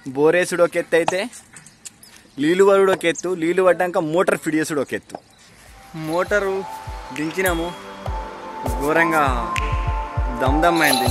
బోరేసుడు ఒక ఎత్తు అయితే నీళ్ళు పడుడు ఒక ఎత్తు నీళ్ళు పడ్డాక మోటార్ ఫిట్ చేసుడు ఒక ఎత్తు మోటారు దించినాము ఘోరంగా దమ్ దమ్ అయింది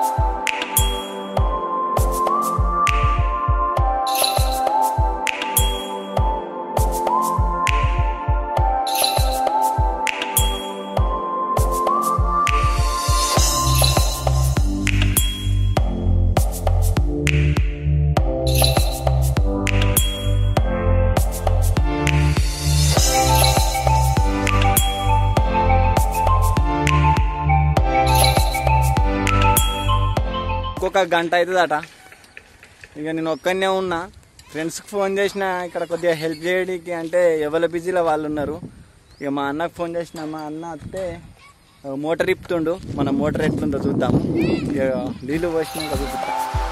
ఇంకొక గంట అవుతుందట ఇక నేను ఒక్కనే ఉన్నా ఫ్రెండ్స్కి ఫోన్ చేసిన ఇక్కడ కొద్దిగా హెల్ప్ చేయడానికి అంటే ఎవరి బిజీలో వాళ్ళు ఉన్నారు ఇక మా అన్నకు ఫోన్ చేసిన మా అన్న వస్తే ఆ, మోటార్ ఇప్పుతుండు మన మోటార్ ఎట్లుందో చూద్దాము ఇక నీళ్ళు పోసినాక చూపిస్తా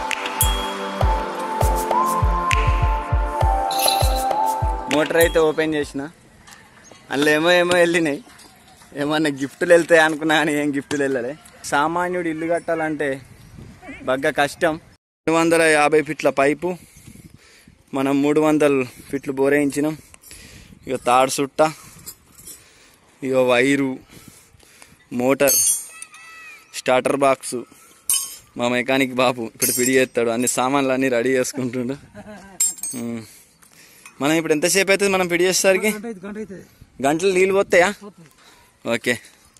మోటార్ అయితే ఓపెన్ చేసిన అందులో ఏమో ఏమో వెళ్ళినాయి ఏమన్నా గిఫ్ట్లు వెళ్తాయి అనుకున్నా కానీ ఏం గిఫ్ట్లు వెళ్ళలే సామాన్యుడు ఇల్లు కట్టాలంటే బాగా కష్టం రెండు వందల యాభై ఫీట్ల పైపు మనం మూడు వందల ఫీట్లు బోరేయించినాం ఇక తాడు సుట్ట ఇక వైరు మోటార్ స్టార్టర్ బాక్సు మా మెకానిక్ బాబు ఇప్పుడు పిడి చేస్తాడు అన్ని సామాన్లు అన్నీ రెడీ చేసుకుంటుండు ఉమ్. మనం ఇప్పుడు ఎంతసేపు అవుతుంది మనం పిడి చేసేసరికి గంటలు నీళ్ళు పోతాయా ఓకే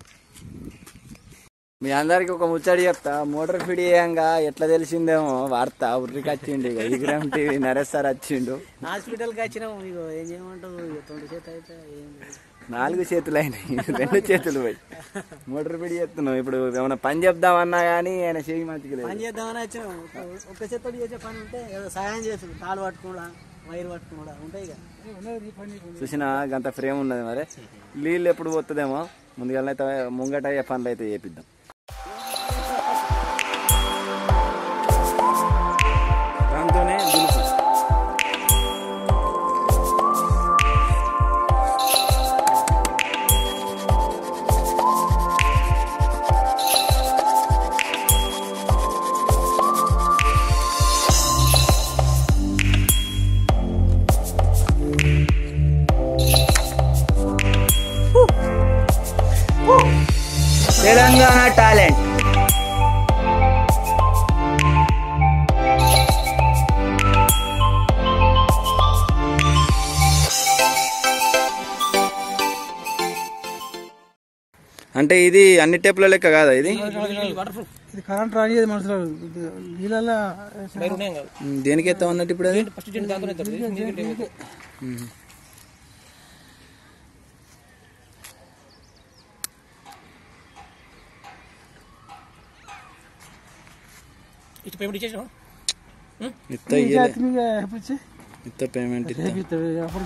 మీ అందరికి ఒక ముచ్చడి చెప్తా మోటార్ ఫిడ్ చేయంగా ఎట్లా తెలిసిందేమో వార్త ఉర్రికి వచ్చిండు ఇక విగ్రహం టీవీ నరేష్ సార్ వచ్చిండు హాస్పిటల్కి వచ్చినాము ఇగో ఏం చేయమంటావు ఇక తొండి చేత అయితే ఏం లేదు. నాలుగు చేతులు అయినాయి రెండు చేతులు పోయి మోటార్ ఫిడ్ చేస్తున్నాం ఇప్పుడు ఏమైనా పని చెప్దామన్నా కానీ ఆయన చేయి మంచిగా లేదు పని చేద్దామని వచ్చినాము ఒక చేత్తోటి చేసే పని ఉంటే ఏదో సహాయం చేస్తుంది తాడు పట్టుకోడా వైర్ పట్టుకోడా ఉంటాయి ఇక చూసిన గంత ఫ్రేమ్ ఉన్నది మరి నీళ్ళు ఎప్పుడు పోతుందేమో ముందుగా అయితే ముంగట అయ్యే పనులు అయితే చేపిద్దాం దాంతోనే దులుపు తెలంగాణ టాలెంట్ అంటే ఇది అన్ని టేపుల లెక్క కాదా ఇది ఇది కరెంట్ రానిది మనుషులు నీళ్ళల్లో ఉమ్, దేనికి ఎత్తాం అన్నట్టు ఇప్పుడు అది ఇటు పేమెంట్ ఇచ్చేసాం ఇత్త ఇయ్యలే ఎప్పుడు ఇచ్చి ఇత్త పేమెంట్ ఇత్త చేపిస్తాడు అప్పుడు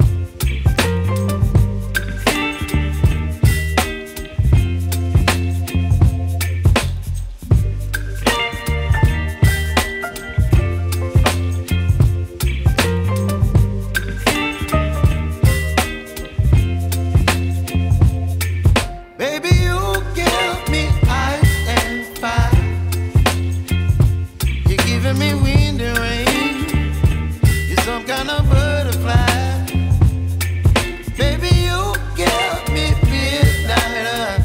Baby, you give me ice and fire. You're giving me wind and rain. You're some kind of butterfly. Baby, you give me midnight.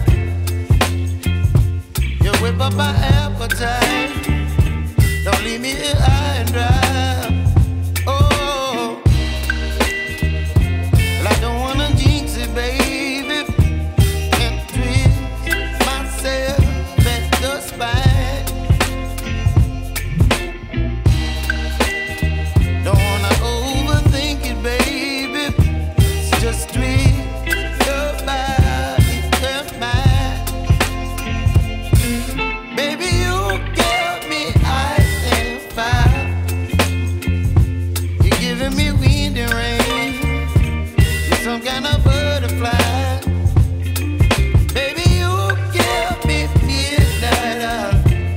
You whip up my appetite. Don't leave me here high and dry. Oh, well, I don't wanna jinx it, baby and twist myself at the spine. Don't wanna overthink it, baby. It's just twist your body and mine. Baby, you give me ice and fire. You're giving me wind and rain. You're some kind of butterfly. Baby, you give me midnight oil.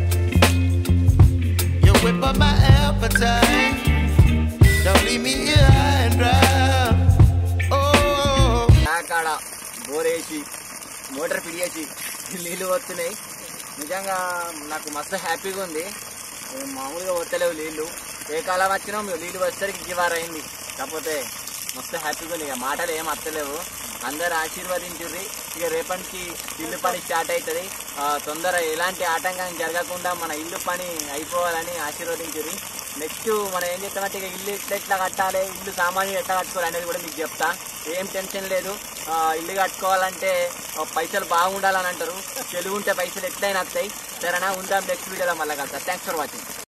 You whip up my appetite. Don't leave me here high and dry. Oh. కాడ బోరేసి motor పిడియేసి నీళ్ళు వస్తున్నాయి నిజంగా నాకు మస్తు హ్యాపీగా ఉంది ఏ మామూలుగా వస్తలేవు నీళ్ళు ఏ కాలం వచ్చినా మీరు నీళ్ళు వచ్చేసరికి గివారు అయింది కాకపోతే మస్తు హ్యాపీగా ఉంది ఇక మాటలు ఏం అత్తలేవు అందరు ఆశీర్వదించుర్రి ఇక రేపటికి ఇల్లు పని స్టార్ట్ అవుతుంది తొందర ఎలాంటి ఆటంకం జరగకుండా మన ఇల్లు పని అయిపోవాలని ఆశీర్వదించుర్రి నెక్స్ట్ మనం ఏం చేస్తామంటే ఇక ఇల్లు ఎట్లా ఎట్లా కట్టాలి ఇల్లు సామాన్యులు ఎట్లా కట్టుకోవాలి అనేది కూడా మీకు చెప్తా ఏం టెన్షన్ లేదు ఆ, ఇల్లు కట్టుకోవాలంటే ఆ, పైసలు బాగుండాలని అంటారు తెలుగు ఉంటే పైసలు ఎట్లయినా వస్తాయి సరేనా ఉందాం నెక్స్ట్ వీడియోలో మళ్ళీ కలుస్తా థ్యాంక్స్ ఫర్ వాచింగ్